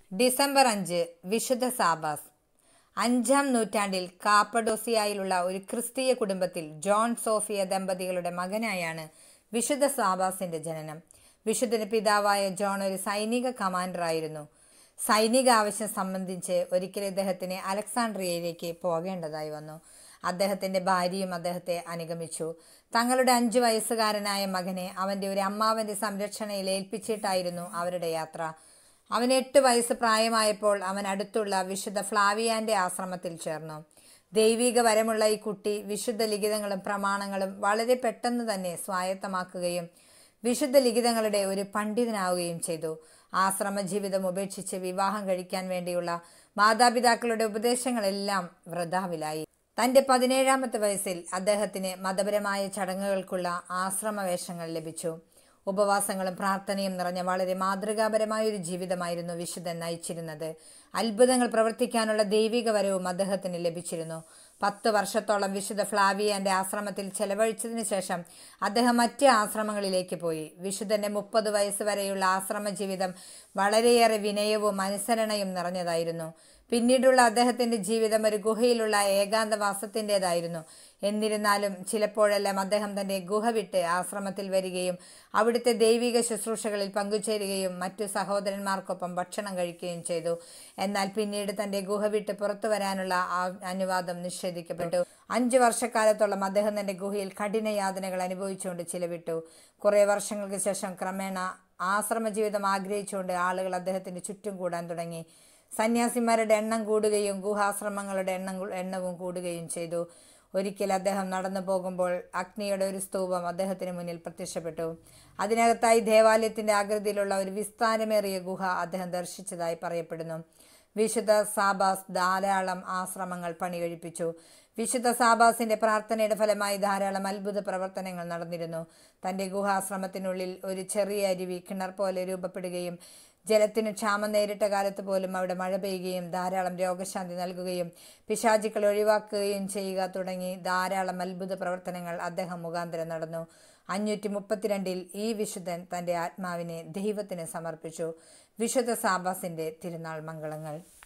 December അഞ്ച് വിശുദ്ധ സാബാസ് അഞ്ചാം നൂറ്റാണ്ടിൽ കാപ്പഡോസിയയിലുള്ള ഒരു ക്രിസ്തീയ കുടുംബത്തിൽ ജോൺ സോഫിയ ദമ്പതികളുടെ മകനായാണ് വിശുദ്ധ സാബാസിന്റെ ജനനം വിശുദ്ധന് പിതാവായ ജോൺ ഒരു സൈനിക കമാൻഡറായിരുന്നു സൈനിക ആവശ്യം സംബന്ധിച്ച് ഒരിക്കൽ ഇദ്ദേഹത്തിന് അലക്സാണ്ട്രിയയിലേക്ക് പോകേണ്ടതായി വന്നു അദ്ദേഹത്തിന്റെ ഭാര്യയും അദ്ദേഹത്തെ അനുഗമിച്ചു തങ്ങളുടെ അഞ്ചു വയസ്സുകാരനായ മകനെ അവന്റെ ഒരു അമ്മാവന്റെ സംരക്ഷണയിൽ ഏൽപ്പിച്ചിട്ടായിരുന്നു അവരുടെ യാത്ര അവൻ എട്ട് വയസ്സ് പ്രായമായപ്പോൾ അവൻ അടുത്തുള്ള വിശുദ്ധ ഫ്ലാവിയാന്റെ ആശ്രമത്തിൽ ചേർന്നു ദൈവിക വരമുള്ള ഈ കുട്ടി വിശുദ്ധ ലിഖിതങ്ങളും പ്രമാണങ്ങളും വളരെ പെട്ടെന്ന് തന്നെ സ്വായത്തമാക്കുകയും വിശുദ്ധ ലിഖിതങ്ങളുടെ ഒരു പണ്ഡിതനാവുകയും ചെയ്തു ആശ്രമ ജീവിതം ഉപേക്ഷിച്ച് വിവാഹം കഴിക്കാൻ വേണ്ടിയുള്ള മാതാപിതാക്കളുടെ ഉപദേശങ്ങളെല്ലാം വൃഥാവിലായി തന്റെ പതിനേഴാമത്തെ വയസ്സിൽ അദ്ദേഹത്തിന് മതപരമായ ചടങ്ങുകൾക്കുള്ള ആശ്രമവേഷങ്ങൾ ലഭിച്ചു ഉപവാസങ്ങളും പ്രാർത്ഥനയും നിറഞ്ഞ വളരെ മാതൃകാപരമായ ഒരു ജീവിതമായിരുന്നു വിശുദ്ധൻ നയിച്ചിരുന്നത് അത്ഭുതങ്ങൾ പ്രവർത്തിക്കാനുള്ള ദൈവിക വരവും അദ്ദേഹത്തിന് ലഭിച്ചിരുന്നു പത്ത് വർഷത്തോളം വിശുദ്ധ ഫ്ലാവിയന്റെ ആശ്രമത്തിൽ ചെലവഴിച്ചതിനു ശേഷം അദ്ദേഹം മറ്റ് ആശ്രമങ്ങളിലേക്ക് പോയി വിശുദ്ധന്റെ മുപ്പത് വയസ്സ് വരെയുള്ള ആശ്രമ ജീവിതം വളരെയേറെ വിനയവും അനുസരണയും നിറഞ്ഞതായിരുന്നു പിന്നീടുള്ള അദ്ദേഹത്തിന്റെ ജീവിതം ഒരു ഗുഹയിലുള്ള ഏകാന്തവാസത്തിൻ്റെതായിരുന്നു എന്നിരുന്നാലും ചിലപ്പോഴെല്ലാം അദ്ദേഹം തന്റെ ഗുഹ വിട്ട് ആശ്രമത്തിൽ വരികയും അവിടുത്തെ ദൈവിക ശുശ്രൂഷകളിൽ പങ്കുചേരുകയും മറ്റു സഹോദരന്മാർക്കൊപ്പം ഭക്ഷണം കഴിക്കുകയും ചെയ്തു എന്നാൽ പിന്നീട് തന്റെ ഗുഹ വിട്ട് പുറത്തു വരാനുള്ള അനുവാദം നിഷേധിക്കപ്പെട്ടു അഞ്ചു വർഷക്കാലത്തോളം അദ്ദേഹം തന്റെ ഗുഹയിൽ കഠിന യാതനകൾ അനുഭവിച്ചുകൊണ്ട് ചിലവിട്ടു കുറെ വർഷങ്ങൾക്ക് ശേഷം ക്രമേണ ആശ്രമ ജീവിതം ആഗ്രഹിച്ചുകൊണ്ട് ആളുകൾ അദ്ദേഹത്തിന്റെ ചുറ്റും കൂടാൻ തുടങ്ങി സന്യാസിമാരുടെ എണ്ണം കൂടുകയും ഗുഹാശ്രമങ്ങളുടെ എണ്ണം എണ്ണവും കൂടുകയും ചെയ്തു ഒരിക്കൽ അദ്ദേഹം നടന്നു പോകുമ്പോൾ അഗ്നിയുടെ ഒരു സ്തൂപം അദ്ദേഹത്തിന് മുന്നിൽ പ്രത്യക്ഷപ്പെട്ടു അതിനകത്തായി ദേവാലയത്തിന്റെ ആകൃതിയിലുള്ള ഒരു വിസ്താരമേറിയ ഗുഹ അദ്ദേഹം ദർശിച്ചതായി പറയപ്പെടുന്നു വിശുദ്ധ സാബാസ് ധാരാളം ആശ്രമങ്ങൾ പണികഴിപ്പിച്ചു വിശുദ്ധ സാബാസിന്റെ പ്രാർത്ഥനയുടെ ഫലമായി ധാരാളം അത്ഭുത പ്രവർത്തനങ്ങൾ നടന്നിരുന്നു തന്റെ ഗുഹാശ്രമത്തിനുള്ളിൽ ഒരു ചെറിയ അരുവി കിണർ പോലെ രൂപപ്പെടുകയും ജലത്തിന് ക്ഷാമം നേരിട്ട കാലത്ത് പോലും അവിടെ മഴ പെയ്യുകയും ധാരാളം രോഗശാന്തി നൽകുകയും പിശാചുക്കൾ ഒഴിവാക്കുകയും ചെയ്യുക തുടങ്ങി ധാരാളം അത്ഭുത പ്രവർത്തനങ്ങൾ അദ്ദേഹം മുഖാന്തരം നടന്നു അഞ്ഞൂറ്റി മുപ്പത്തിരണ്ടിൽ ഈ വിശുദ്ധൻ തന്റെ ആത്മാവിനെ ദൈവത്തിന് സമർപ്പിച്ചു വിശുദ്ധ സാബാസിന്റെ തിരുനാൾ മംഗളങ്ങൾ